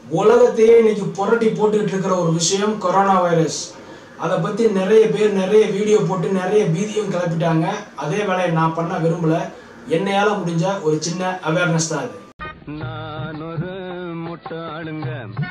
உலகத்தையே இன்னைக்கு புரட்டி போட்டுக்கிட்டு இருக்கிற ஒரு விஷயம் கொரோனா வைரஸ் அதை பற்றி நிறைய பேர் நிறைய வீடியோ போட்டு நிறைய பீதியும் கிளப்பிட்டாங்க அதே வேலையை நான் பண்ண விரும்பல என்னையால முடிஞ்ச ஒரு சின்ன அவேர்னஸ் தான் அது நான் ஒரு முட்டாளுங்க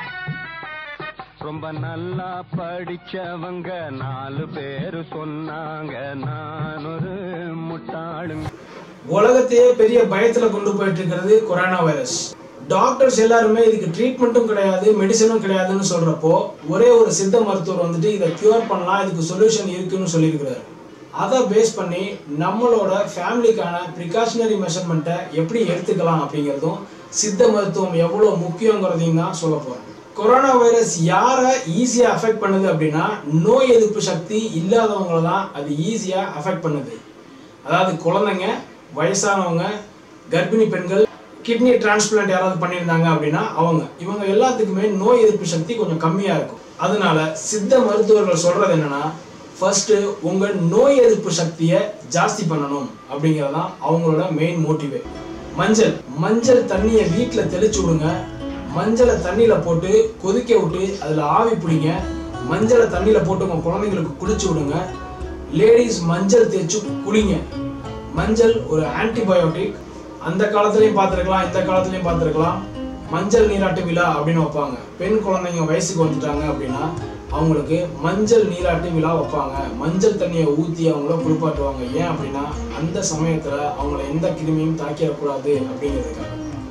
ரொம்ப நல்லா படிச்சவங்க நாலு பேரு சொன்னாங்க நான் ஒரு முட்டாளுங்க உலகத்தையே பெரிய பயத்துல கொண்டு போயிட்டு இருக்கிறது கொரோனா வைரஸ் டாக்டர்ஸ் எல்லாருமே இதுக்கு ட்ரீட்மெண்ட்டும் கிடையாது மெடிசனும் கிடையாதுன்னு சொல்றப்போ ஒரே ஒரு சித்த மருத்துவர் வந்துட்டு இதை கியூர் பண்ணலாம் இதுக்கு சொல்யூஷன் இருக்குன்னு சொல்லியிருக்கிறாரு அதை பேஸ் பண்ணி நம்மளோட ஃபேமிலிக்கான ப்ரிகாஷனரி மெஷர்மெண்ட்டை எப்படி எடுத்துக்கலாம் அப்படிங்கிறதும் சித்த மருத்துவம் எவ்வளோ முக்கியங்கிறதையும் தான் சொல்ல போகிறேன் கொரோனா வைரஸ் யாரை ஈஸியாக அஃபெக்ட் பண்ணுது அப்படின்னா நோய் எதிர்ப்பு சக்தி இல்லாதவங்கள தான் அது ஈஸியாக அஃபெக்ட் பண்ணுது அதாவது குழந்தைங்க வயசானவங்க கர்ப்பிணி பெண்கள் கிட்னி டிரான்ஸ்பிளான்ட் யாராவது பண்ணியிருந்தாங்க அப்படின்னா அவங்க இவங்க எல்லாத்துக்குமே நோய் எதிர்ப்பு சக்தி கொஞ்சம் கம்மியாக இருக்கும் அதனால சித்த மருத்துவர்கள் சொல்றது என்னன்னா ஃபர்ஸ்ட் உங்க நோய் எதிர்ப்பு சக்தியை ஜாஸ்தி பண்ணணும் அப்படிங்கிறது தான் அவங்களோட மெயின் மோட்டிவே மஞ்சள் மஞ்சள் தண்ணியை வீட்டில் தெளிச்சு விடுங்க மஞ்சளை தண்ணியில போட்டு கொதிக்க விட்டு அதில் ஆவி பிடிங்க மஞ்சளை தண்ணியில போட்டு உங்க குழந்தைங்களுக்கு குளிச்சு விடுங்க லேடிஸ் மஞ்சள் தேய்ச்சு குளிங்க மஞ்சள் ஒரு ஆன்டிபயோட்டிக் அந்த காலத்துலயும் பார்த்துருக்கலாம் இந்த காலத்துலயும் பார்த்துருக்கலாம் மஞ்சள் நீராட்டு விழா அப்படின்னு வைப்பாங்க பெண் குழந்தைங்க வயசுக்கு வந்துட்டாங்க அப்படின்னா அவங்களுக்கு மஞ்சள் நீராட்டு விழா வைப்பாங்க மஞ்சள் தண்ணியை ஊற்றி அவங்கள குளிப்பாட்டுவாங்க ஏன் அப்படின்னா அந்த சமயத்துல அவங்கள எந்த கிருமியும் தாக்கிடக்கூடாது அப்படிங்கிறதுக்காக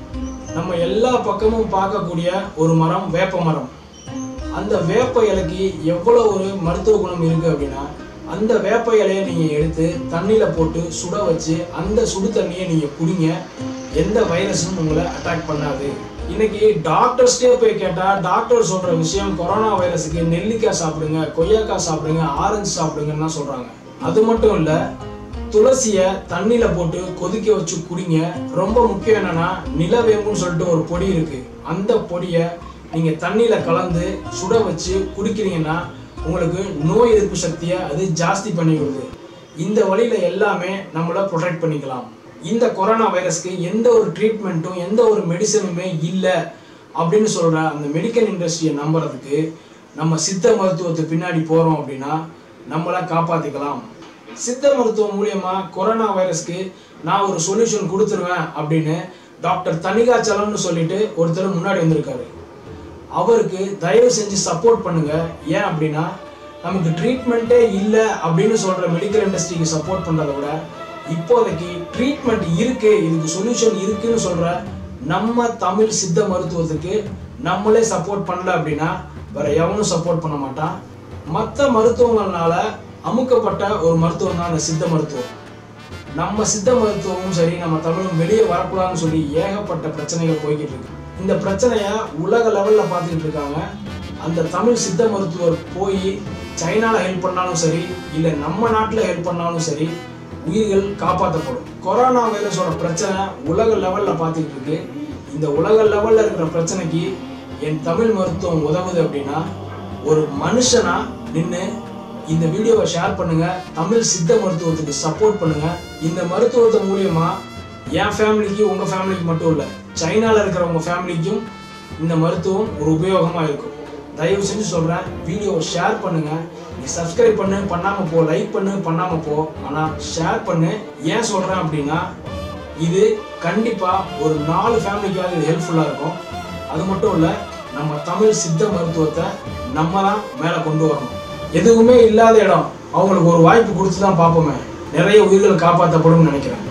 நம்ம எல்லா பக்கமும் பார்க்கக்கூடிய ஒரு மரம் வேப்ப மரம் அந்த வேப்ப இலைக்கு எவ்வளோ ஒரு மருத்துவ குணம் இருக்கு அப்படின்னா அந்த வேப்ப இலையை நீங்க எடுத்து தண்ணியில போட்டு சுட வச்சு அந்த சுடு தண்ணியை நீங்க குடிங்க எந்த வைரஸும் உங்களை அட்டாக் பண்ணாது இன்னைக்கு டாக்டர்ஸ்டே போய் கேட்டா டாக்டர் சொல்ற விஷயம் கொரோனா வைரஸுக்கு நெல்லிக்காய் சாப்பிடுங்க கொய்யாக்காய் சாப்பிடுங்க ஆரஞ்சு சாப்பிடுங்கன்னு தான் சொல்றாங்க அது மட்டும் இல்ல துளசியை தண்ணியில போட்டு கொதிக்க வச்சு குடிங்க ரொம்ப முக்கியம் என்னன்னா நிலவேம்புன்னு சொல்லிட்டு ஒரு பொடி இருக்கு அந்த பொடியை நீங்க தண்ணியில கலந்து சுட வச்சு குடிக்கிறீங்கன்னா உங்களுக்கு நோய் எதிர்ப்பு சக்தியை அது ஜாஸ்தி பண்ணி விடுது இந்த வழியில எல்லாமே நம்மள ப்ரொடெக்ட் பண்ணிக்கலாம் இந்த கொரோனா வைரஸ்க்கு எந்த ஒரு ட்ரீட்மெண்ட்டும் எந்த ஒரு மெடிசனுமே இல்லை அப்படின்னு சொல்ற அந்த மெடிக்கல் இண்டஸ்ட்ரியை நம்புறதுக்கு நம்ம சித்த மருத்துவத்து பின்னாடி போறோம் அப்படின்னா நம்மளை காப்பாத்திக்கலாம் சித்த மருத்துவம் மூலியமா கொரோனா வைரஸ்க்கு நான் ஒரு சொல்யூஷன் கொடுத்துருவேன் அப்படின்னு டாக்டர் தனிகாச்சலம்னு சொல்லிட்டு ஒருத்தர் முன்னாடி வந்திருக்காரு அவருக்கு தயவு செஞ்சு சப்போர்ட் பண்ணுங்க ஏன் அப்படின்னா நமக்கு ட்ரீட்மெண்ட்டே இல்லை அப்படின்னு சொல்ற மெடிக்கல் இண்டஸ்ட்ரிக்கு சப்போர்ட் பண்றதை விட இப்போதைக்கு ட்ரீட்மெண்ட் இருக்கு இதுக்கு சொல்யூஷன் இருக்குன்னு சொல்ற நம்ம தமிழ் சித்த மருத்துவத்துக்கு நம்மளே சப்போர்ட் பண்ணல அப்படின்னா வேற எவனும் சப்போர்ட் பண்ண மாட்டான் மற்ற மருத்துவங்கள்னால அமுக்கப்பட்ட ஒரு மருத்துவம் தான் அந்த சித்த மருத்துவம் நம்ம சித்த மருத்துவமும் சரி நம்ம தமிழும் வெளியே வரக்கூடாதுன்னு சொல்லி ஏகப்பட்ட பிரச்சனைகள் போய்கிட்டு இருக்கு இந்த பிரச்சனைய உலக லெவல்ல பார்த்துக்கிட்டு இருக்காங்க அந்த தமிழ் சித்த மருத்துவர் போய் சைனால ஹெல்ப் பண்ணாலும் சரி இல்ல நம்ம நாட்டுல ஹெல்ப் பண்ணாலும் சரி உயிர்கள் காப்பாற்றப்படும் கொரோனா வைரஸோட பிரச்சனை உலக லெவல்ல பார்த்துக்கிட்டு இருக்கு இந்த உலக லெவல்ல இருக்கிற பிரச்சனைக்கு என் தமிழ் மருத்துவம் உதவுது அப்படின்னா ஒரு மனுஷனா நின்று இந்த வீடியோவை ஷேர் பண்ணுங்க தமிழ் சித்த மருத்துவத்துக்கு சப்போர்ட் பண்ணுங்க இந்த மருத்துவத்தை மூலியமா என் ஃபேமிலிக்கு உங்க ஃபேமிலிக்கு மட்டும் இல்ல சைனால இருக்கிற உங்க ஃபேமிலிக்கும் இந்த மருத்துவம் ஒரு உபயோகமா இருக்கும் தயவு செஞ்சு சொல்றேன் வீடியோவை ஷேர் பண்ணுங்க நீ சப்ஸ்கிரைப் பண்ணு பண்ணாம போ லைக் பண்ணு பண்ணாம போ ஆனா ஷேர் பண்ணு ஏன் சொல்றேன் அப்படின்னா இது கண்டிப்பா ஒரு நாலு ஃபேமிலிக்காவது இது ஹெல்ப்ஃபுல்லா இருக்கும் அது மட்டும் இல்ல நம்ம தமிழ் சித்த மருத்துவத்தை நம்ம தான் மேல கொண்டு வரணும் எதுவுமே இல்லாத இடம் அவங்களுக்கு ஒரு வாய்ப்பு கொடுத்து தான் பார்ப்போமே நிறைய உயிர்கள் காப்பாற்றப்படும் நினைக்கிறேன்